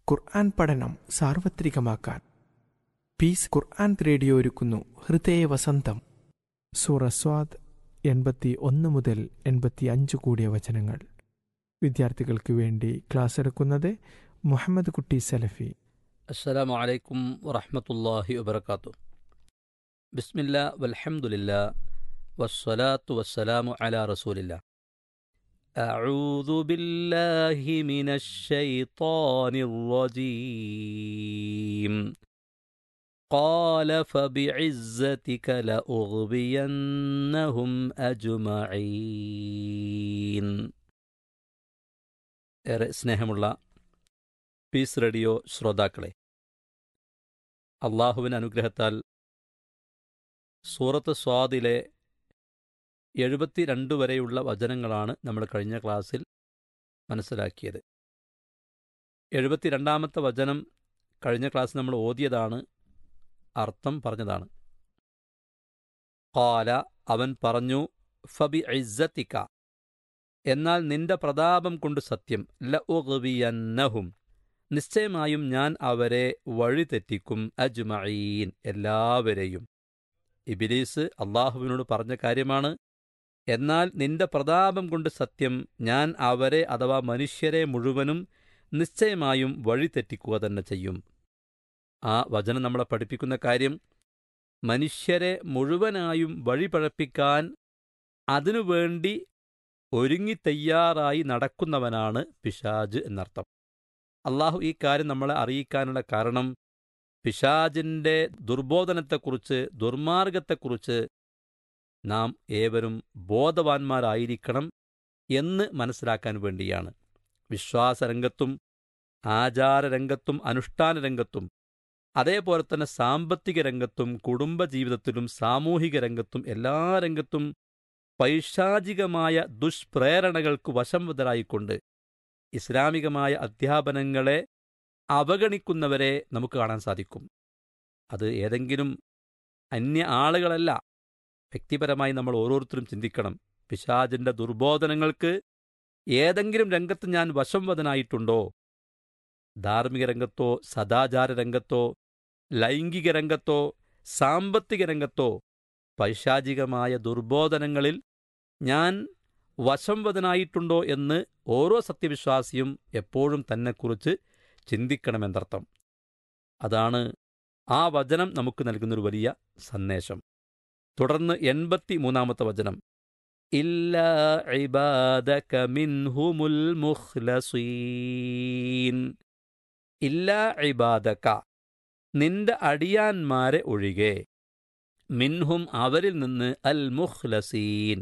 ഖുർആൻ പഠനം സാർവത്രികമാക്കാൻ പീസ് ഖുർആൻ റേഡിയോ ഒരുക്കുന്നു ഹൃദയ വസന്തം സൂറ സ്വാദ് എൺപത്തി ഒന്ന് മുതൽ എൺപത്തി അഞ്ച് കൂടിയ വചനങ്ങൾ വിദ്യാർത്ഥികൾക്ക് വേണ്ടി ക്ലാസ് എടുക്കുന്നത് മുഹമ്മദ് കുട്ടി സലഫി السلام عليكم ورحمة الله وبركاته بسم الله والحمد لله والصلاة والسلام على رسول الله أعوذ بالله من الشيطان الرجيم قال فبعزتك لأغوينهم أجمعين ഏറെ സ്നേഹമുള്ള പീസ് റേഡിയോ ശ്രോതാക്കളെ അള്ളാഹുവിൻ അനുഗ്രഹത്താൽ സൂറത്ത് സ്വാദിലെ എഴുപത്തിരണ്ട് വരെയുള്ള വചനങ്ങളാണ് നമ്മൾ കഴിഞ്ഞ ക്ലാസ്സിൽ മനസ്സിലാക്കിയത് എഴുപത്തിരണ്ടാമത്തെ വചനം കഴിഞ്ഞ ക്ലാസ് നമ്മൾ ഓതിയതാണ് അർത്ഥം പറഞ്ഞതാണ് കാല അവൻ പറഞ്ഞു ഫബി ഇസ്സത്തിക്ക എന്നാൽ നിന്റെ പ്രതാപം കൊണ്ട് സത്യം ലഉഗ്വിയന്നഹും നിശ്ചയമായും ഞാൻ അവരെ വഴിതെറ്റിക്കും അജ്മഈൻ എല്ലാവരെയും ഇബിലീസ് അള്ളാഹുവിനോട് പറഞ്ഞ കാര്യമാണ് എന്നാൽ നിന്റെ പ്രതാപം കൊണ്ട് സത്യം ഞാൻ അവരെ അഥവാ മനുഷ്യരെ മുഴുവനും നിശ്ചയമായും വഴിതെറ്റിക്കുക തന്നെ ചെയ്യും ആ വചനം നമ്മളെ പഠിപ്പിക്കുന്ന കാര്യം മനുഷ്യരെ മുഴുവനായും വഴിപഴപ്പിക്കാൻ അതിനുവേണ്ടി ഒരുങ്ങി തയ്യാറായി നടക്കുന്നവനാണ് പിശാജ് എന്നർത്ഥം അള്ളാഹു ഈ കാര്യം നമ്മളെ അറിയിക്കാനുള്ള കാരണം പിശാജിന്റെ ദുർബോധനത്തെക്കുറിച്ച് ദുർമാർഗത്തെക്കുറിച്ച് നാം ഏവരും ബോധവാന്മാരായിരിക്കണം എന്ന് മനസ്സിലാക്കാൻ വേണ്ടിയാണ് വിശ്വാസരംഗത്തും ആചാരരംഗത്തും അനുഷ്ഠാന രംഗത്തും അതേപോലെ തന്നെ സാമ്പത്തിക രംഗത്തും കുടുംബജീവിതത്തിലും സാമൂഹിക രംഗത്തും എല്ലാ രംഗത്തും പൈശാചികമായ ദുഷ്പ്രേരണകൾക്ക് വശംവതരായിക്കൊണ്ട് ഇസ്ലാമികമായ അധ്യാപനങ്ങളെ അവഗണിക്കുന്നവരെ നമുക്ക് കാണാൻ സാധിക്കും അത് ഏതെങ്കിലും അന്യ ആളുകളല്ല വ്യക്തിപരമായി നമ്മൾ ഓരോരുത്തരും ചിന്തിക്കണം പിശാജിന്റെ ദുർബോധനങ്ങൾക്ക് ഏതെങ്കിലും രംഗത്ത് ഞാൻ വശംവദനായിട്ടുണ്ടോ ധാർമ്മിക രംഗത്തോ സദാചാര രംഗത്തോ ലൈംഗിക രംഗത്തോ സാമ്പത്തിക രംഗത്തോ പൈശാചികമായ ദുർബോധനങ്ങളിൽ ഞാൻ വശംവദനായിട്ടുണ്ടോ എന്ന് ഓരോ സത്യവിശ്വാസിയും എപ്പോഴും തന്നെക്കുറിച്ച് ചിന്തിക്കണമെന്നർത്ഥം അതാണ് ആ വചനം നമുക്ക് നൽകുന്നൊരു വലിയ സന്ദേശം തുടർന്ന് എൺപത്തി മൂന്നാമത്തെ വചനം ഇല്ലാ ഇബാദക മിൻഹുമുൽ മുഖ്ലസീൻ ഇല്ലാ ഇബാദക നിന്റെ അടിയാന്മാരെ ഒഴികെ മിൻഹും അവരിൽ നിന്ന് അൽ മുഖ്ലസീൻ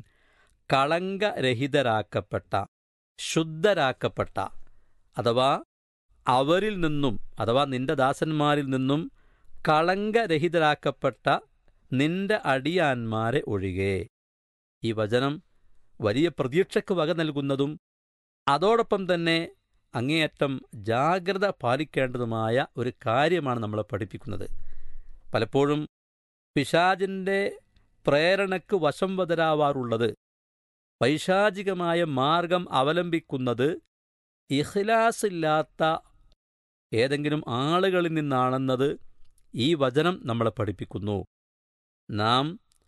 കളങ്കരഹിതരാക്കപ്പെട്ട ശുദ്ധരാക്കപ്പെട്ട അഥവാ അവരിൽ നിന്നും അഥവാ നിന്റെ ദാസന്മാരിൽ നിന്നും കളങ്കരഹിതരാക്കപ്പെട്ട നിന്റെ അടിയാന്മാരെ ഒഴികെ ഈ വചനം വലിയ പ്രതീക്ഷയ്ക്ക് വക നൽകുന്നതും അതോടൊപ്പം തന്നെ അങ്ങേയറ്റം ജാഗ്രത പാലിക്കേണ്ടതുമായ ഒരു കാര്യമാണ് നമ്മളെ പഠിപ്പിക്കുന്നത് പലപ്പോഴും പിശാജിന്റെ പ്രേരണയ്ക്ക് വശം വതരാവാറുള്ളത് പൈശാചികമായ മാർഗം അവലംബിക്കുന്നത് ഇഖ്ലാസില്ലാത്ത ഏതെങ്കിലും ആളുകളിൽ നിന്നാണെന്നത് ഈ വചനം നമ്മളെ പഠിപ്പിക്കുന്നു നാം